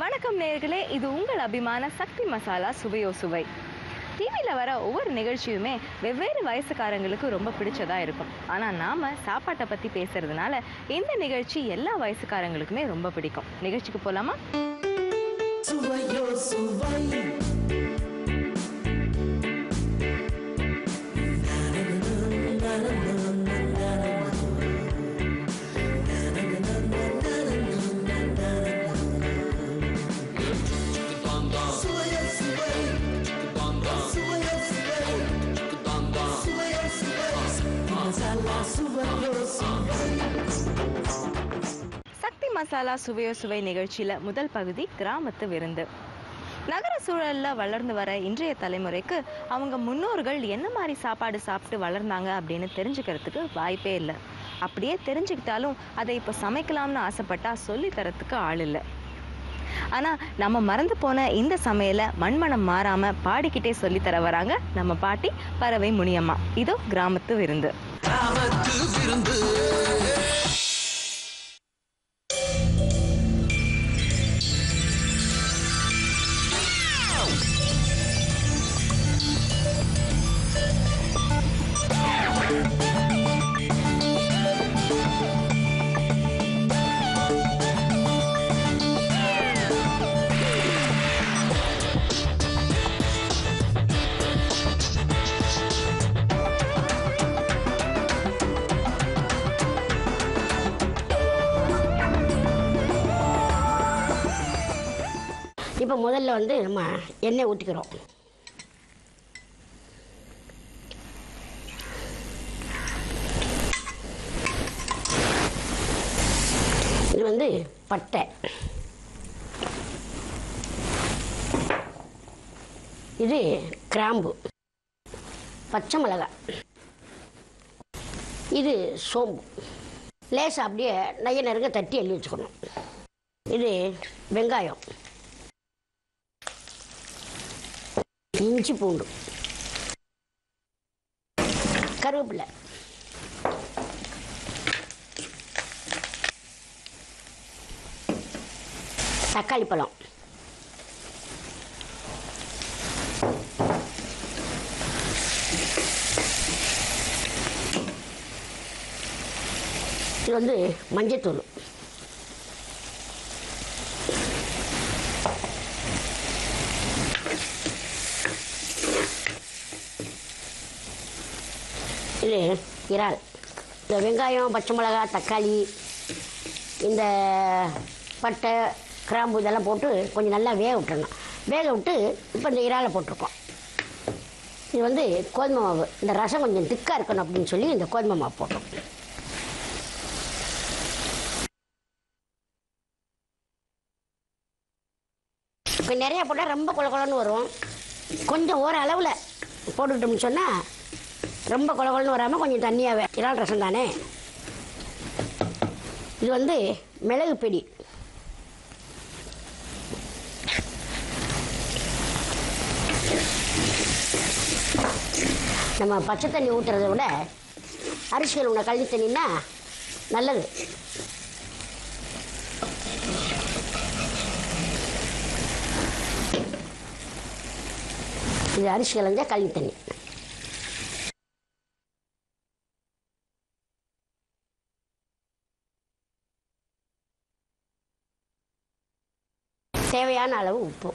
வணக்கம் நேர்களே இது உங்கள் அபிமான சக்தி மசாலா சுவையோ சுவை டிவியில் வர ஒவ்வொரு நிகழ்ச்சியுமே வெவ்வேறு வயசுக்காரங்களுக்கு ரொம்ப பிடிச்சதா இருக்கும் ஆனால் நாம சாப்பாட்டை பற்றி பேசுறதுனால இந்த நிகழ்ச்சி எல்லா வயசுக்காரங்களுக்குமே ரொம்ப பிடிக்கும் நிகழ்ச்சிக்கு போலாமா சுவையோ சுவை சுவையோ சுவை சுவையோ சுவை சுவையோ சுவை மசாலா சுவையோ சுவை சக்தி மசாலா சுவையோ சுவை நிகழ்ச்சியில முதல் பகுதி கிராமத்து விருந்து நகர சூழல்ல வளர்ந்து வர இன்றைய தலைமுறைக்கு அவங்க முன்னோர்கள் என்ன மாதிரி சாப்பாடு சாப்பிட்டு வளர்ந்தாங்க அப்படின்னு தெரிஞ்சுக்கிறதுக்கு வாய்ப்பே இல்லை அப்படியே தெரிஞ்சுக்கிட்டாலும் அதை இப்போ சமைக்கலாம்னு ஆசைப்பட்டா சொல்லி தரத்துக்கு ஆள் இல்லை ஆனா நம்ம மறந்து போன இந்த சமையலை மண்மனம் மாறாம பாடிக்கிட்டே சொல்லி தர வராங்க நம்ம பாட்டி பறவை முனியம்மா இதோ கிராமத்து விருந்து கிராமத்து விருந்து இப்போ முதல்ல வந்து நம்ம எண்ணெய் ஊற்றிக்கிறோம் இது வந்து பட்டை இது கிராம்பு பச்சை மிளகாய் இது சோம்பு லேசாக அப்படியே நைய நெருங்க தட்டி அள்ளி வச்சுக்கணும் இது வெங்காயம் இஞ்சி பூண்டு கருவேப்பிலை தக்காளி பழம் இது வந்து மஞ்சத்தூள் இது இறால் இந்த வெங்காயம் பச்சை மிளகாய் தக்காளி இந்த பட்டை கிராம்பு இதெல்லாம் போட்டு கொஞ்சம் நல்லா வேக விட்டுறணும் வேக விட்டு இப்போ இந்த இறாலை போட்டிருக்கோம் இது வந்து கோதுமை மாவு இந்த ரசம் கொஞ்சம் திக்காக இருக்கணும் அப்படின்னு சொல்லி இந்த கோதுமை மாவு போட்டோம் இப்போ நிறையா போட்டால் ரொம்ப குள குளன்னு வரும் கொஞ்சம் ஓரளவில் போட்டுக்கிட்டோம்னு சொன்னால் ரொம்ப குள குளன்னு வராமல் கொஞ்சம் தண்ணியாகவே இறால் ரசம் தானே இது வந்து மிளகு பிடி நம்ம பச்சை தண்ணி ஊற்றுறத விட அரிசிகள் உள்ள கல்வி தண்ணின்னா நல்லது இது அரிசி கலந்த கல்வி தண்ணி தேவையான அளவு உப்பு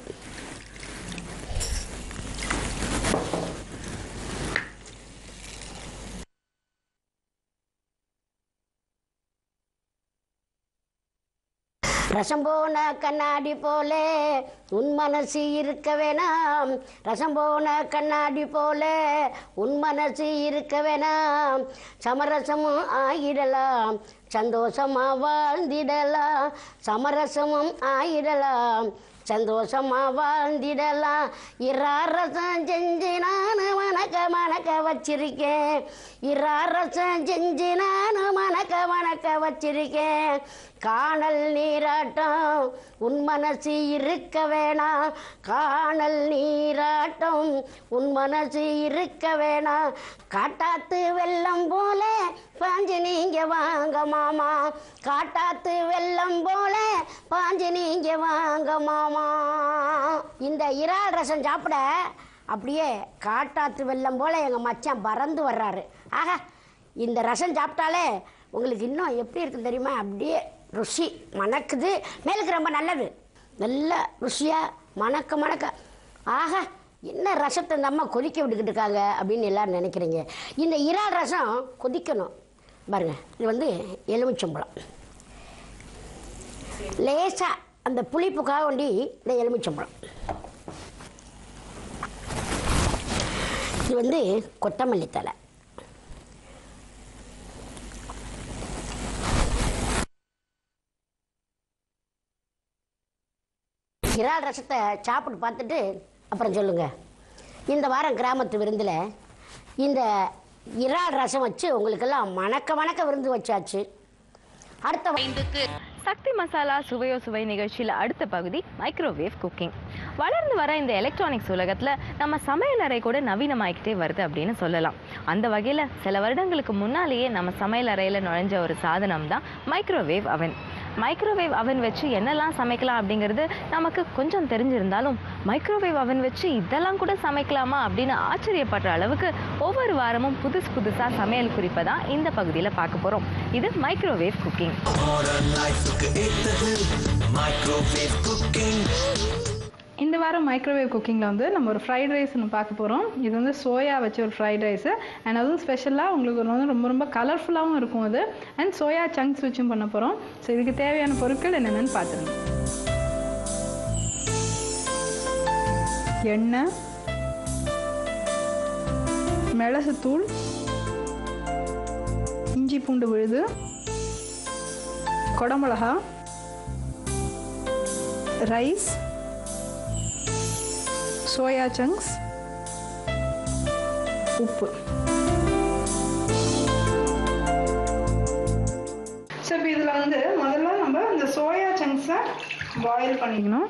ரசம் போன கண்ணாடி போலே உன் மனசு இருக்க வேணாம் ரசம் போன கண்ணாடி போலே உன் மனசு இருக்க வேணாம் சமரசமும் ஆகிடலாம் சந்தோஷமா வாழ்ந்திடலாம் சமரசமும் ஆகிடலாம் சந்தோஷமா வாழ்ந்திடலாம் இராரசம் செஞ்சு நான் மணக்க மணக்க வச்சிருக்கேன் இராரசம் செஞ்சு நான் மணக்க மணக்க வச்சிருக்கேன் காணல் நீராட்டம் உன் மனசு இருக்கவே வேணாம் காணல் நீராட்டம் உன் மனசு இருக்க வேணாம் காட்டாத்து வெள்ளம் போல பாஞ்சு நீங்க வாங்க மாமா காட்டாத்து வெள்ளம் போல பாஞ்சு நீங்க வாங்க மாமா இந்த இறால் ரசம் சாப்பிட அப்படியே காட்டாத்து வெள்ளம் போல எங்கள் மச்சான் பறந்து வர்றாரு ஆஹா இந்த ரசம் சாப்பிட்டாலே உங்களுக்கு இன்னும் எப்படி இருக்கும் தெரியுமா அப்படியே ருசி மணக்குது மேலுக்கு ரொம்ப நல்லது நல்ல ருசியாக மணக்க மணக்க ஆஹா என்ன ரசத்தை இந்த அம்மா கொதிக்க விட்டுக்கிட்டு இருக்காங்க அப்படின்னு எல்லாரும் நினைக்கிறீங்க இந்த இறால் ரசம் கொதிக்கணும் பாருங்க இது வந்து எலுமிச்சம்பழம் லேசாக அந்த புளிப்புக்காக வேண்டி இந்த எலுமிச்சம்பழம் இது வந்து கொத்தமல்லி தலை இறால் ரசத்தை சாப்பிட்டு பார்த்துட்டு அப்புறம் சொல்லுங்க இந்த வாரம் கிராமத்து விருந்தில் இந்த இறால் ரசம் வச்சு உங்களுக்கெல்லாம் மணக்க மணக்க விருந்து வச்சாச்சு அடுத்த வா- சக்தி மசாலா சுவையோ சுவை நிகழ்ச்சியில் அடுத்த பகுதி மைக்ரோவேவ் குக்கிங் வளர்ந்து வர இந்த எலக்ட்ரானிக்ஸ் உலகத்தில் நம்ம சமையலறை கூட நவீனமாகிக்கிட்டே வருது அப்படின்னு சொல்லலாம் அந்த வகையில் சில வருடங்களுக்கு முன்னாலேயே நம்ம சமையல் அறையில் நுழைஞ்ச ஒரு சாதனம் தான் மைக்ரோவேவ் அவன் மைக்ரோவேவ் அவன் வச்சு என்னெல்லாம் சமைக்கலாம் அப்படிங்கிறது நமக்கு கொஞ்சம் தெரிஞ்சிருந்தாலும் மைக்ரோவேவ் அவன் வச்சு இதெல்லாம் கூட சமைக்கலாமா அப்படின்னு ஆச்சரியப்படுற அளவுக்கு ஒவ்வொரு வாரமும் புதுசு புதுசாக சமையல் குறிப்பை தான் இந்த பகுதியில் பார்க்க போகிறோம் இது மைக்ரோவேவ் குக்கிங் மாடர்ன் லைஃபுக்கு ஏத்தது மைக்ரோவேவ் குக்கிங் இந்த வாரம் மைக்ரோவேவ் குக்கிங்கில் வந்து நம்ம ஒரு ஃப்ரைட் ரைஸ் ஒன்று பார்க்க போகிறோம் இது வந்து சோயா வச்ச ஒரு ஃப்ரைட் ரைஸு அண்ட் அதுவும் ஸ்பெஷலாக உங்களுக்கு ஒரு வந்து ரொம்ப ரொம்ப கலர்ஃபுல்லாகவும் இருக்கும் அது அண்ட் சோயா சங்க்ஸ் வச்சும் பண்ண போகிறோம் ஸோ இதுக்கு தேவையான பொருட்கள் என்னென்னு பார்த்துருங்க எண்ணெய் மிளகுத்தூள் இஞ்சி பூண்டு விழுது குடமிளகா ரைஸ் சோயா சங்க்ஸ் உப்பு ஸோ இப்போ இதில் வந்து முதல்ல நம்ம இந்த சோயா சங்க்ஸை பாயில் பண்ணிக்கணும்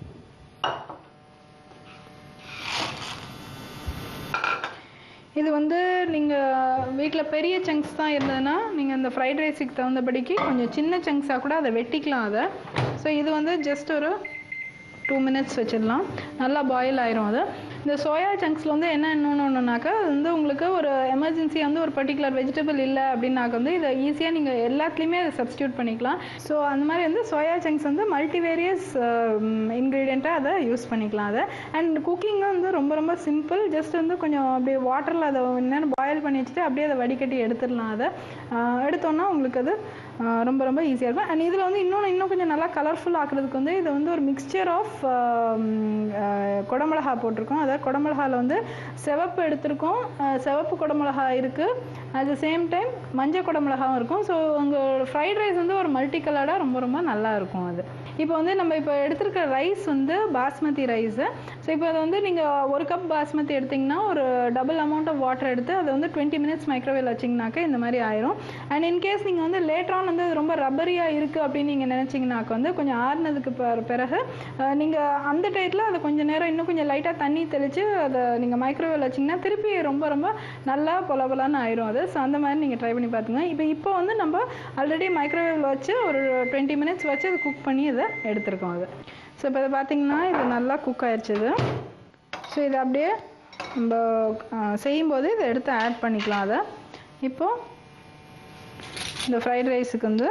இது வந்து நீங்கள் வீட்டில் பெரிய சங்க்ஸ் தான் இருந்ததுன்னா நீங்கள் இந்த ஃப்ரைட் ரைஸுக்கு தகுந்தபடிக்கு கொஞ்சம் சின்ன சங்க்ஸாக கூட அதை வெட்டிக்கலாம் அதை ஸோ இது வந்து ஜஸ்ட் ஒரு டூ மினிட்ஸ் வச்சிடலாம் நல்லா பாயில் ஆயிரும் அது இந்த சோயா சங்க்ஸில் வந்து என்ன இன்னொன்று ஒன்றுனாக்கா அது வந்து உங்களுக்கு ஒரு எமர்ஜென்சி வந்து ஒரு பர்டிகுலர் வெஜிடபிள் இல்லை அப்படின்னாக்க வந்து இதை ஈஸியாக நீங்கள் எல்லாத்துலேயுமே அதை சப்ஸ்டியூட் பண்ணிக்கலாம் ஸோ அந்த மாதிரி வந்து சோயா சங்க்ஸ் வந்து மல்டிவேரியஸ் இன்க்ரீடியண்ட்டாக அதை யூஸ் பண்ணிக்கலாம் அதை அண்ட் குக்கிங்கும் வந்து ரொம்ப ரொம்ப சிம்பிள் ஜஸ்ட் வந்து கொஞ்சம் அப்படியே வாட்டரில் அதை என்னென்னு பாயில் பண்ணி வச்சுட்டு அப்படியே அதை வடிகட்டி எடுத்துடலாம் அதை ஆஹ் எடுத்தோன்னா உங்களுக்கு அது ஆஹ் ரொம்ப ரொம்ப ஈஸியாக இருக்கும் அண்ட் இதில் வந்து இன்னொன்று இன்னும் கொஞ்சம் நல்லா கலர்ஃபுல் ஆக்குறதுக்கு வந்து இது வந்து ஒரு மிக்சர் ஆஃப் குடமிளகா போட்டிருக்கோம் அதாவது குடமிளகாவில் வந்து சிவப்பு எடுத்திருக்கோம் ஆஹ் சிவப்பு குடமிளகா இருக்குது அட் த சேம் டைம் மஞ்சள் குடமிளகாவும் இருக்கும் ஸோ உங்கள் ஃப்ரைட் ரைஸ் வந்து ஒரு மல்டி கலர்டாக ரொம்ப ரொம்ப நல்லா இருக்கும் அது இப்போ வந்து நம்ம இப்போ எடுத்திருக்க ரைஸ் வந்து பாஸ்மதி ரைஸு ஸோ இப்போ அதை வந்து நீங்கள் ஒரு கப் பாஸ்மதி எடுத்திங்கன்னா ஒரு டபுள் அமௌண்ட் ஆஃப் வாட்டர் எடுத்து அதை வந்து டுவெண்ட்டி மினிட்ஸ் மைக்ரோவேவ் வச்சிங்கனாக்கா இந்த மாதிரி ஆயிரும் அண்ட் இன்கேஸ் நீங்கள் வந்து லேட்டரான் வந்து அது ரொம்ப ரப்பரியாக இருக்குது அப்படின்னு நீங்கள் நினச்சிங்கனாக்க வந்து கொஞ்சம் ஆறுனதுக்கு பிற- பிறகு நீங்கள் அந்த டயத்தில் அதை கொஞ்சம் நேரம் இன்னும் கொஞ்சம் லைட்டாக தண்ணி தெளித்து அதை நீங்கள் மைக்ரோவேவ் வச்சிங்கன்னா திருப்பி ரொம்ப ரொம்ப நல்லா பொல பொலன்னு ஆயிரும் அது ஸோ அந்த மாதிரி நீங்கள் ட்ரை பண்ணி பார்த்துங்க இப்போ இப்போ வந்து நம்ம ஆல்ரெடி மைக்ரோவேவில் வச்சு ஒரு டுவெண்ட்டி மினிட்ஸ் வச்சு அதை குக் பண்ணி இதை எடுத்திருக்கோம் அது ஸோ இப்போ இதை பார்த்தீங்கன்னா இது நல்லா குக் ஆயிடுச்சு இது ஸோ இதை அப்படியே நம்ம அஹ், செய்யும்போது இதை எடுத்து ஆட் பண்ணிக்கலாம் அதை இப்போது இந்த ஃப்ரைட் ரைஸுக்கு வந்து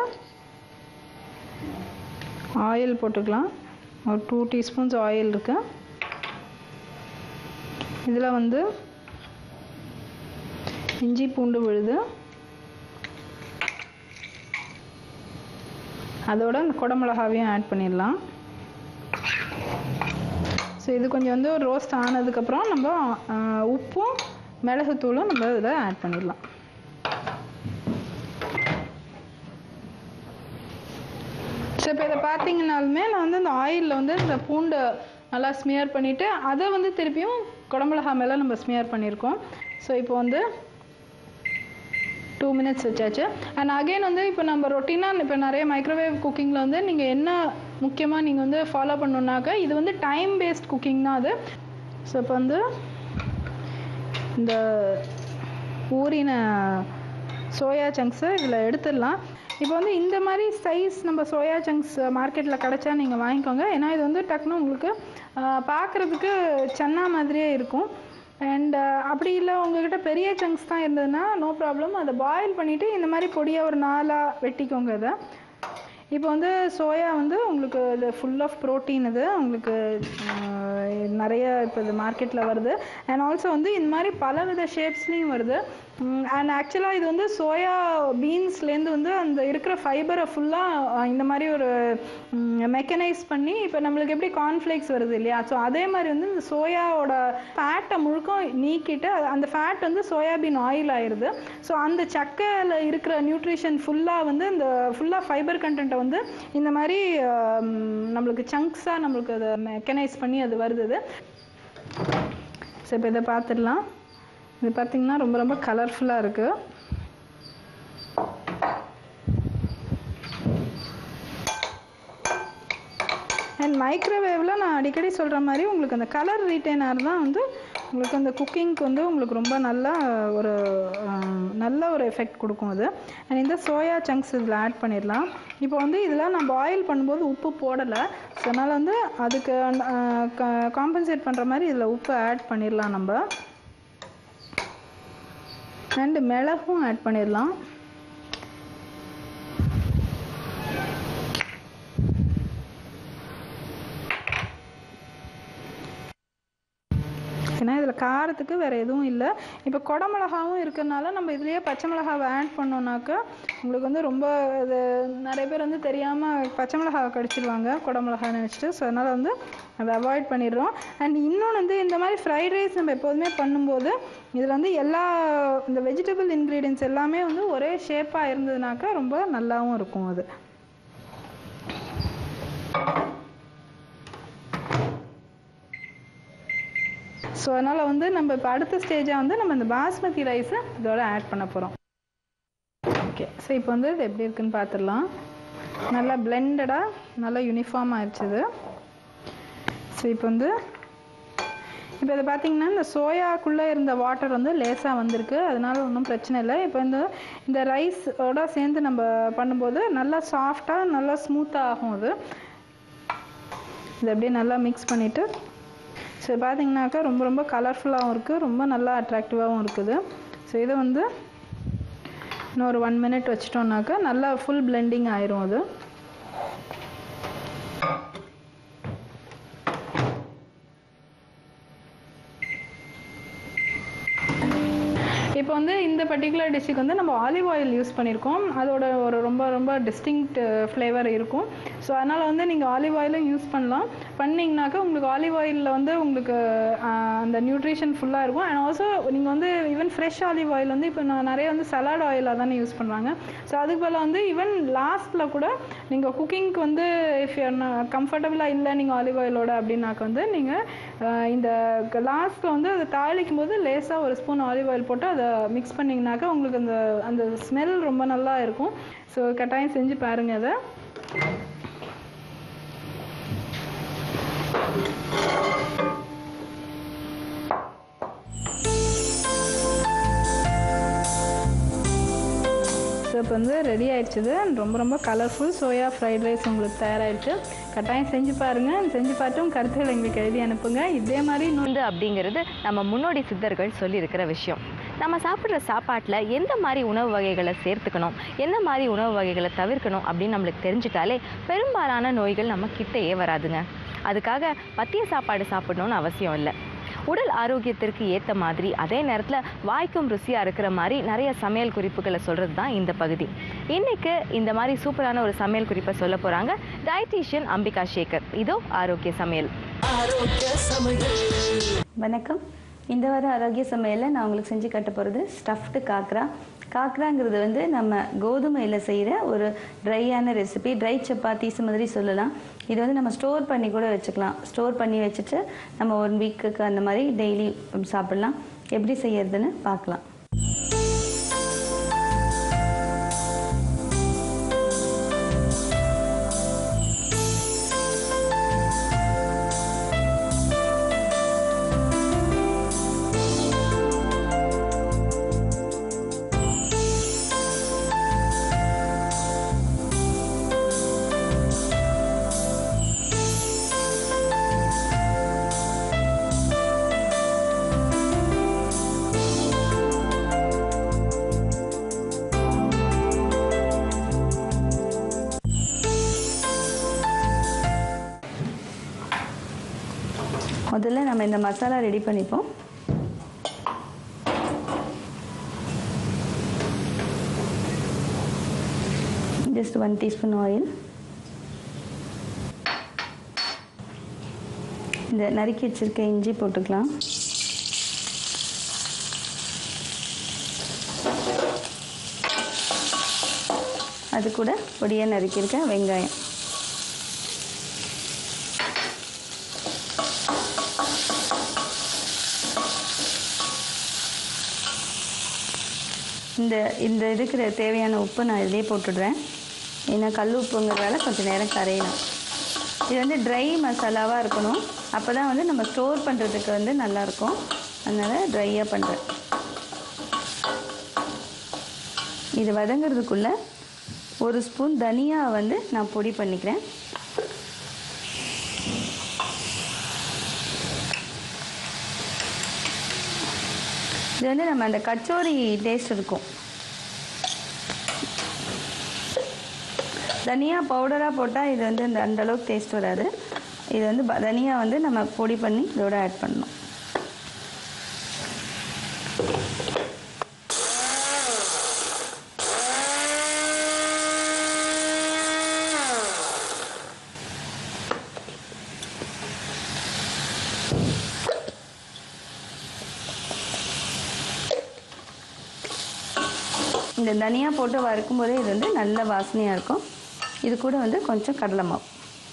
ஆயில் போட்டுக்கலாம் ஒரு டூ டீஸ்பூன்ஸ் ஆயில் இருக்கு இதில் வந்து இஞ்சி பூண்டு விழுது அதோட இந்த குடமிளகாவையும் ஆட் பண்ணிடலாம் ஸோ இது கொஞ்சம் வந்து ஒரு ரோஸ்ட் ஆனதுக்கப்புறம் நம்ம ஆஹ், உப்பும் மிளகுத்தூளும் நம்ம இதில் ஆட் பண்ணிடலாம் ஸோ இப்போ இதை பார்த்தீங்கனாலுமே நான் வந்து இந்த ஆயிலில் வந்து இந்த பூண்டை நல்லா ஸ்மியர் பண்ணிவிட்டு அதை வந்து திருப்பியும் குடமிளகா மேலே நம்ம ஸ்மியர் பண்ணியிருக்கோம் ஸோ இப்போ வந்து டூ மினிட்ஸ் வச்சாச்சு அண்ட் அகைன் வந்து இப்போ நம்ம ரொட்டீனாக இப்போ நிறைய மைக்ரோவேவ் குக்கிங்கில் வந்து நீங்கள் என்ன முக்கியமாக நீங்கள் வந்து ஃபாலோ பண்ணணுன்னாக்க இது வந்து டைம் பேஸ்ட் குக்கிங் தான் அது ஸோ இப்போ வந்து இந்த ஊறின சோயா சங்க்ஸை இதில் எடுத்துடலாம் இப்போ வந்து இந்த மாதிரி சைஸ் நம்ம சோயா சங்க்ஸ் மார்க்கெட்டில் கிடச்சா நீங்கள் வாங்கிக்கோங்க ஏன்னா இது வந்து டக்குன்னு உங்களுக்கு பார்க்குறதுக்கு சன்னா மாதிரியே இருக்கும் அண்ட் அப்படி இல்லை உங்ககிட்ட பெரிய சங்க்ஸ் தான் இருந்ததுன்னா நோ ப்ராப்ளம் அதை பாயில் பண்ணிவிட்டு இந்த மாதிரி பொடியாக ஒரு நாலாக வெட்டிக்கோங்க இதை இப்போ வந்து சோயா வந்து உங்களுக்கு இது ஃபுல் ஆஃப் ப்ரோட்டீன் இது உங்களுக்கு ஆஹ், நிறைய இப்போ இது மார்க்கெட்டில் வருது அண்ட் ஆல்சோ வந்து இந்த மாதிரி பலவித ஷேப்ஸ்லேயும் வருது அண்ட் ஆக்சுவலாக இது வந்து சோயா பீன்ஸ்லேருந்து வந்து அந்த இருக்கிற ஃபைபரை ஃபுல்லாக இந்த மாதிரி ஒரு மெக்கனைஸ் பண்ணி இப்போ நம்மளுக்கு எப்படி கார்ன்ஃப்ளேக்ஸ் வருது இல்லையா ஸோ அதே மாதிரி வந்து இந்த சோயாவோட ஃபேட்டை முழுக்க நீக்கிட்டு அது- அந்த ஃபேட் வந்து சோயாபீன் ஆயில் ஆயிடுது ஸோ அந்த சக்கையில் இருக்கிற நியூட்ரிஷன் ஃபுல்லாக வந்து இந்த ஃபுல்லாக ஃபைபர் கண்டென்ட்டை வந்து இந்த மாதிரி ஆம், நம்மளுக்கு சங்க்ஸாக நம்மளுக்கு அதை மெக்கனைஸ் பண்ணி அது வருது இது. ஸோ இப்போ இதை பார்த்துடலாம் இது பார்த்தீங்கன்னா ரொம்ப ரொம்ப கலர்ஃபுல்லாக இருக்குது அண்ட் மைக்ரோவேவில் நான் அடிக்கடி சொல்கிற மாதிரி உங்களுக்கு அந்த கலர் ரீட்டைனர் தான் வந்து உங்களுக்கு அந்த குக்கிங்க்கு வந்து உங்களுக்கு ரொம்ப நல்லா ஒரு ஆம், நல்ல ஒரு எஃபெக்ட் கொடுக்கும் அது அண்ட் இந்த சோயா சங்க்ஸ் இதில் ஆட் பண்ணிடலாம் இப்போ வந்து இதில் நான் பாயில் பண்ணும்போது உப்பு போடலை ஸோ அதனால் வந்து அதுக்கு காம்பன்சேட் பண்ணுற மாதிரி இதில் உப்பு ஆட் பண்ணிடலாம் நம்ம அண்டு மிளகும் ஆட் பண்ணிடலாம் ஏன்னா இதில் காரத்துக்கு வேறு எதுவும் இல்லை இப்போ குடமிளகாவும் இருக்கிறனால நம்ம இதுலேயே பச்சை மிளகாவை ஆட் பண்ணோம்னாக்கா உங்களுக்கு வந்து ரொம்ப இது நிறைய பேர் வந்து தெரியாமல் பச்சை மிளகாவை கடிச்சிடுவாங்க குடமிளகா நினச்சிட்டு ஸோ அதனால் வந்து அதை அவாய்ட் பண்ணிடுறோம் அண்ட் இன்னொன்று வந்து இந்த மாதிரி ஃப்ரைட் ரைஸ் நம்ம எப்போதுமே பண்ணும்போது இதில் வந்து எல்லா இந்த வெஜிடபிள் இன்க்ரீடியன்ஸ் எல்லாமே வந்து ஒரே ஷேப்பாக இருந்ததுனாக்கா ரொம்ப நல்லாவும் இருக்கும் அது ஸோ அதனால் வந்து நம்ம இப்போ அடுத்த ஸ்டேஜாக வந்து நம்ம இந்த பாஸ்மதி ரைஸை இதோட ஆட் பண்ண போகிறோம் ஓகே ஸோ இப்போ வந்து இது எப்படி இருக்குன்னு பார்த்துடலாம் நல்லா பிளெண்டடாக நல்லா யூனிஃபார்ம் ஆயிடுச்சு இது ஸோ இப்போ வந்து இப்போ இதை பார்த்தீங்கன்னா இந்த சோயாக்குள்ளே இருந்த வாட்டர் வந்து லேசாக வந்திருக்கு அதனால ஒன்றும் பிரச்சனை இல்லை இப்போ இந்த இந்த ரைஸோட சேர்ந்து நம்ம பண்ணும்போது நல்லா சாஃப்டாக நல்லா ஸ்மூத்தாக ஆகும் அது இதை அப்படியே நல்லா மிக்ஸ் பண்ணிவிட்டு ஸோ பார்த்தீங்கன்னாக்கா ரொம்ப ரொம்ப கலர்ஃபுல்லாகவும் இருக்குது ரொம்ப நல்லா அட்ராக்டிவாகவும் இருக்குது ஸோ இதை வந்து இன்னும் ஒரு ஒன் மினிட் வச்சிட்டோம்னாக்கா நல்லா ஃபுல் பிளெண்டிங் ஆயிரும் அது இப்போ வந்து இந்த பர்டிகுலர் டிஷ்ஷுக்கு வந்து நம்ம ஆலிவ் ஆயில் யூஸ் பண்ணியிருக்கோம் அதோட ஒரு ரொம்ப ரொம்ப டிஸ்டிங்க்ட் ஃப்ளேவர் இருக்கும் ஸோ அதனால் வந்து நீங்கள் ஆலிவ் ஆயிலும் யூஸ் பண்ணலாம் பண்ணிங்கனாக்கா உங்களுக்கு ஆலிவ் ஆயிலில் வந்து உங்களுக்கு ஆஹ், அந்த நியூட்ரிஷன் ஃபுல்லாக இருக்கும் அண்ட் ஆல்சோ நீங்கள் வந்து ஈவன் ஃப்ரெஷ் ஆலிவ் ஆயில் வந்து இப்போ நான் நிறைய வந்து சலாட் ஆயிலாக தானே யூஸ் பண்ணுறாங்க ஸோ அதுக்கு பதிலாக வந்து ஈவன் லாஸ்ட்டில் கூட நீங்கள் குக்கிங்க்கு வந்து இஃப் கம்ஃபர்டபுளாக இல்லை நீங்கள் ஆலிவ் ஆயிலோட அப்படின்னாக்க வந்து நீங்கள் இந்த லாஸ்ட்டில் வந்து அதை தாளிக்கும் போது லேசாக ஒரு ஸ்பூன் ஆலிவ் ஆயில் போட்டு அதை மிக்ஸ் பண்ணிங்கனாக்கா உங்களுக்கு அந்த அந்த ஸ்மெல் ரொம்ப நல்லா இருக்கும் ஸோ கட்டாயம் செஞ்சு பாருங்கள் அதை ஸோ இப்போ வந்து ரெடி ஆயிடுச்சுது ரொம்ப ரொம்ப கலர்ஃபுல் சோயா ஃப்ரைட் ரைஸ் உங்களுக்கு தயாராகிடுச்சு கட்டாயம் செஞ்சு பாருங்கள் செஞ்சு பார்த்து உங்க கருத்துக்களை எங்களுக்கு எழுதி அனுப்புங்க இதே மாதிரி இன்னும் நோந்து அப்படிங்கிறது நம்ம முன்னோடி சித்தர்கள் சொல்லியிருக்கிற விஷயம் நம்ம சாப்பிட்ற சாப்பாட்டில் எந்த மாதிரி உணவு வகைகளை சேர்த்துக்கணும் எந்த மாதிரி உணவு வகைகளை தவிர்க்கணும் அப்படின்னு நம்மளுக்கு தெரிஞ்சிட்டாலே பெரும்பாலான நோய்கள் நம்ம கிட்டேயே வராதுங்க அதுக்காக பத்திய சாப்பாடு சாப்பிடணும்னு அவசியம் இல்லை உடல் ஆரோக்கியத்திற்கு ஏற்ற மாதிரி அதே நேரத்தில் வாய்க்கும் ருசியாக இருக்கிற மாதிரி நிறைய சமையல் குறிப்புகளை சொல்கிறது தான் இந்த பகுதி இன்னைக்கு இந்த மாதிரி சூப்பரான ஒரு சமையல் குறிப்பை சொல்ல போகிறாங்க டயட்டீஷியன் அம்பிகா சேகர் இதோ ஆரோக்கிய சமையல் வணக்கம் இந்த வார ஆரோக்கிய சமையலில் நான் உங்களுக்கு செஞ்சு காட்ட போகிறது ஸ்டஃப்டு காக்ரா காக்ராங்கிறது வந்து நம்ம கோதுமையில் செய்கிற ஒரு ட்ரையான ரெசிபி ட்ரை சப்பாத்திஸ் மாதிரி சொல்லலாம் இது வந்து நம்ம ஸ்டோர் பண்ணி கூட வச்சுக்கலாம் ஸ்டோர் பண்ணி வச்சுட்டு நம்ம ஒன் வீக்குக்கு அந்த மாதிரி டெய்லி சாப்பிடலாம் எப்படி செய்யறதுன்னு பார்க்கலாம் முதல்ல நம்ம இந்த மசாலா ரெடி பண்ணிப்போம் ஜஸ்ட் ஒன் டீஸ்பூன் ஆயில் இந்த நறுக்கி வச்சிருக்க இஞ்சி போட்டுக்கலாம் அது கூட பொடியாக நறுக்கியிருக்க வெங்காயம் இந்த இந்த இதுக்கு தேவையான உப்பு நான் இதிலே போட்டுடுறேன் ஏன்னா கல் உப்புங்கிறதால கொஞ்சம் நேரம் கரையணும் இது வந்து ட்ரை மசாலாவாக இருக்கணும் அப்போ தான் வந்து நம்ம ஸ்டோர் பண்ணுறதுக்கு வந்து நல்லாயிருக்கும் அதனால் ட்ரையாக பண்ணுறேன் இது வதங்கிறதுக்குள்ள ஒரு ஸ்பூன் தனியா வந்து நான் பொடி பண்ணிக்கிறேன் இது வந்து நம்ம அந்த கச்சோரி டேஸ்ட் இருக்கும் தனியா பவுடராக போட்டால் இது வந்து இந்த அந்த அளவுக்கு டேஸ்ட் வராது இது வந்து ப- தனியா வந்து நம்ம பொடி பண்ணி இதோட ஆட் பண்ணணும் இந்த தனியா போட்டு வறுக்கும் போதே இது வந்து நல்ல வாசனையாக இருக்கும் இது கூட வந்து கொஞ்சம் கடலை மாவு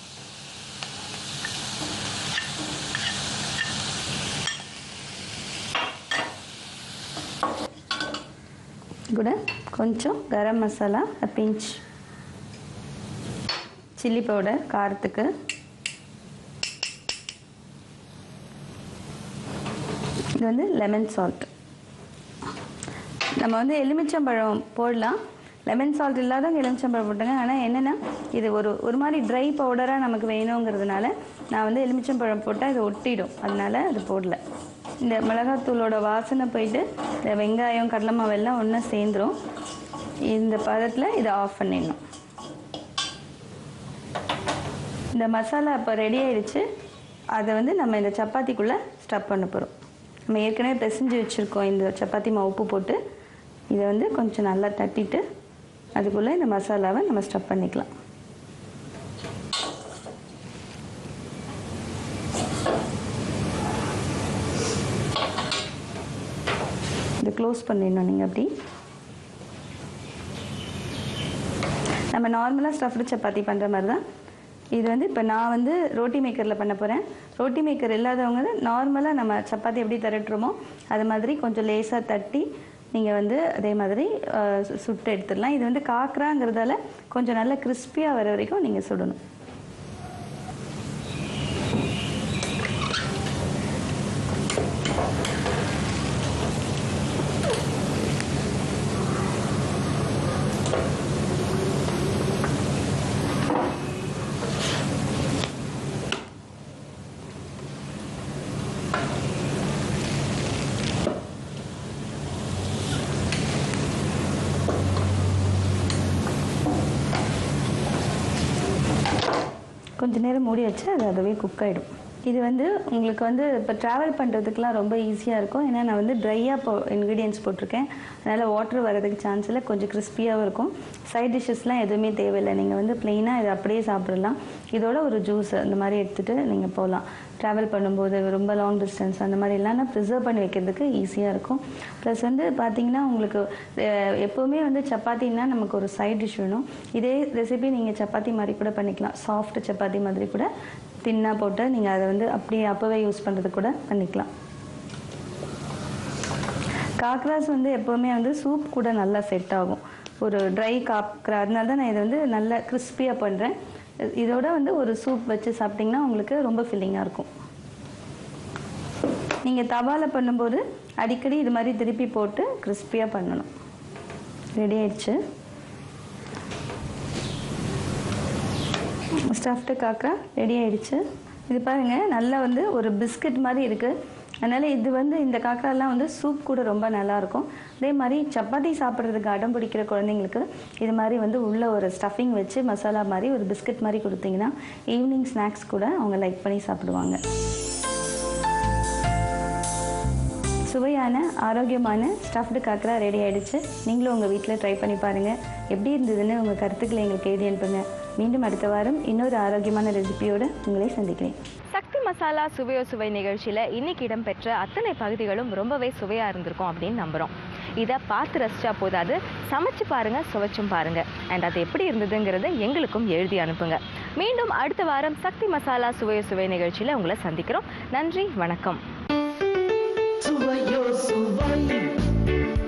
கூட கொஞ்சம் கரம் மசாலா பிஞ்ச் சில்லி பவுடர் காரத்துக்கு இது வந்து லெமன் சால்ட் நம்ம வந்து எலுமிச்சம்பழம் போடலாம் லெமன் சால்ட் இல்லாதவங்க எலுமிச்சம்பழம் போட்டுங்க ஆனால் என்னென்னா இது ஒரு ஒரு மாதிரி ட்ரை பவுடராக நமக்கு வேணுங்கிறதுனால நான் வந்து எலுமிச்சம்பழம் போட்டால் இது ஒட்டிடும் அதனால அது போடல இந்த மிளகாத்தூளோட வாசனை போயிட்டு இந்த வெங்காயம் கடலை மாவு எல்லாம் ஒன்றா சேர்ந்துரும் இந்த பதத்தில் இதை ஆஃப் பண்ணிடணும் இந்த மசாலா இப்போ ரெடி ஆயிடுச்சு அதை வந்து நம்ம இந்த சப்பாத்திக்குள்ளே ஸ்டப் பண்ண போகிறோம் நம்ம ஏற்கனவே பிசைஞ்சு வச்சுருக்கோம் இந்த சப்பாத்தி மாவு உப்பு போட்டு இதை வந்து கொஞ்சம் நல்லா தட்டிட்டு அதுக்குள்ளே இந்த மசாலாவை நம்ம ஸ்டப் பண்ணிக்கலாம் இதை க்ளோஸ் பண்ணிடணும் நீங்கள் அப்படி நம்ம நார்மலாக ஸ்டஃப்டு சப்பாத்தி பண்ணுற மாதிரி தான் இது வந்து இப்போ நான் வந்து ரோட்டி மேக்கரில் பண்ண போகிறேன் ரோட்டி மேக்கர் இல்லாதவங்க நார்மலாக நம்ம சப்பாத்தி எப்படி திரட்டுறோமோ அது மாதிரி கொஞ்சம் லேசாக தட்டி நீங்கள் வந்து அதே மாதிரி அஹ், சு- சுட்டு எடுத்துடலாம் இது வந்து காக்கராங்கிறதால கொஞ்சம் நல்லா கிறிஸ்பியாக வர வரைக்கும் நீங்கள் சுடணும் கொஞ்ச நேரம் மூடி வச்சு அது அதுவே குக் ஆகிடும் இது வந்து உங்களுக்கு வந்து இப்போ ட்ராவல் பண்ணுறதுக்குலாம் ரொம்ப ஈஸியாக இருக்கும் ஏன்னா நான் வந்து ட்ரையாக போ இன்க்ரீடியன்ஸ் போட்டிருக்கேன் அதனால் வாட்டர் வரதுக்கு சான்ஸ் இல்லை கொஞ்சம் கிறிஸ்பியாகவும் இருக்கும் சைட் டிஷ்ஷஸ்லாம் எதுவுமே தேவையில்லை நீங்கள் வந்து ப்ளெயினாக இதை அப்படியே சாப்பிடலாம் இதோட ஒரு ஜூஸ் அந்த மாதிரி எடுத்துகிட்டு நீங்கள் போகலாம் ட்ராவல் பண்ணும்போது ரொம்ப லாங் டிஸ்டன்ஸ் அந்த மாதிரி இல்லைன்னா ப்ரிசர்வ் பண்ணி வைக்கிறதுக்கு ஈஸியாக இருக்கும் ப்ளஸ் வந்து பார்த்தீங்கன்னா உங்களுக்கு அஹ், எப்போவுமே வந்து சப்பாத்தின்னா நமக்கு ஒரு சைட் டிஷ் வேணும் இதே ரெசிபி நீங்கள் சப்பாத்தி மாதிரி கூட பண்ணிக்கலாம் சாஃப்ட் சப்பாத்தி மாதிரி கூட தின்னாக போட்டு நீங்கள் அதை வந்து அப்படியே அப்போவே யூஸ் பண்ணுறது கூட பண்ணிக்கலாம் காக்ராஸ் வந்து எப்போவுமே வந்து சூப் கூட நல்லா செட் ஆகும் ஒரு ட்ரை காக்ரா அதனால தான் நான் இதை வந்து நல்லா கிறிஸ்பியாக பண்ணுறேன் இதோட வந்து ஒரு சூப் வச்சு சாப்பிட்டிங்கன்னா உங்களுக்கு ரொம்ப ஃபில்லிங்காக இருக்கும் நீங்கள் தவால பண்ணும்போது அடிக்கடி இது மாதிரி திருப்பி போட்டு கிறிஸ்பியாக பண்ணணும் ரெடி ஆயிடுச்சு ஸ்டஃப்டு காக்கா ரெடி ஆயிடுச்சு இது பாருங்கள் நல்லா வந்து ஒரு பிஸ்கட் மாதிரி இருக்குது அதனால் இது வந்து இந்த காக்காலாம் வந்து சூப் கூட ரொம்ப நல்லாயிருக்கும் அதே மாதிரி சப்பாத்தி சாப்பிட்றதுக்கு அடம் பிடிக்கிற குழந்தைங்களுக்கு இது மாதிரி வந்து உள்ள ஒரு ஸ்டஃபிங் வச்சு மசாலா மாதிரி ஒரு பிஸ்கட் மாதிரி கொடுத்தீங்கன்னா ஈவினிங் ஸ்நாக்ஸ் கூட அவங்க லைக் பண்ணி சாப்பிடுவாங்க சுவையான ஆரோக்கியமான ஸ்டஃப்டு காக்கரா ரெடி ஆயிடுச்சு நீங்களும் உங்கள் வீட்டில் ட்ரை பண்ணி பாருங்கள் எப்படி இருந்ததுன்னு உங்கள் கருத்துக்களை எங்களுக்கு எழுதி அனுப்புங்க மீண்டும் அடுத்த வாரம் இன்னொரு ஆரோக்கியமான ரெசிபியோடு உங்களை சந்திக்கிறேன் சக்தி மசாலா சுவையோ சுவை நிகழ்ச்சியில் இன்னைக்கு இடம்பெற்ற அத்தனை பகுதிகளும் ரொம்பவே சுவையாக இருந்திருக்கும் அப்படின்னு நம்புகிறோம் இதை பார்த்து ரசிச்சா போதாது சமைச்சு பாருங்க சுவைச்சும் பாருங்க அண்ட் அது எப்படி இருந்ததுங்கிறத எங்களுக்கும் எழுதி அனுப்புங்க மீண்டும் அடுத்த வாரம் சக்தி மசாலா சுவையோ சுவை நிகழ்ச்சியில் உங்களை சந்திக்கிறோம் நன்றி வணக்கம் சுவையோ சுவை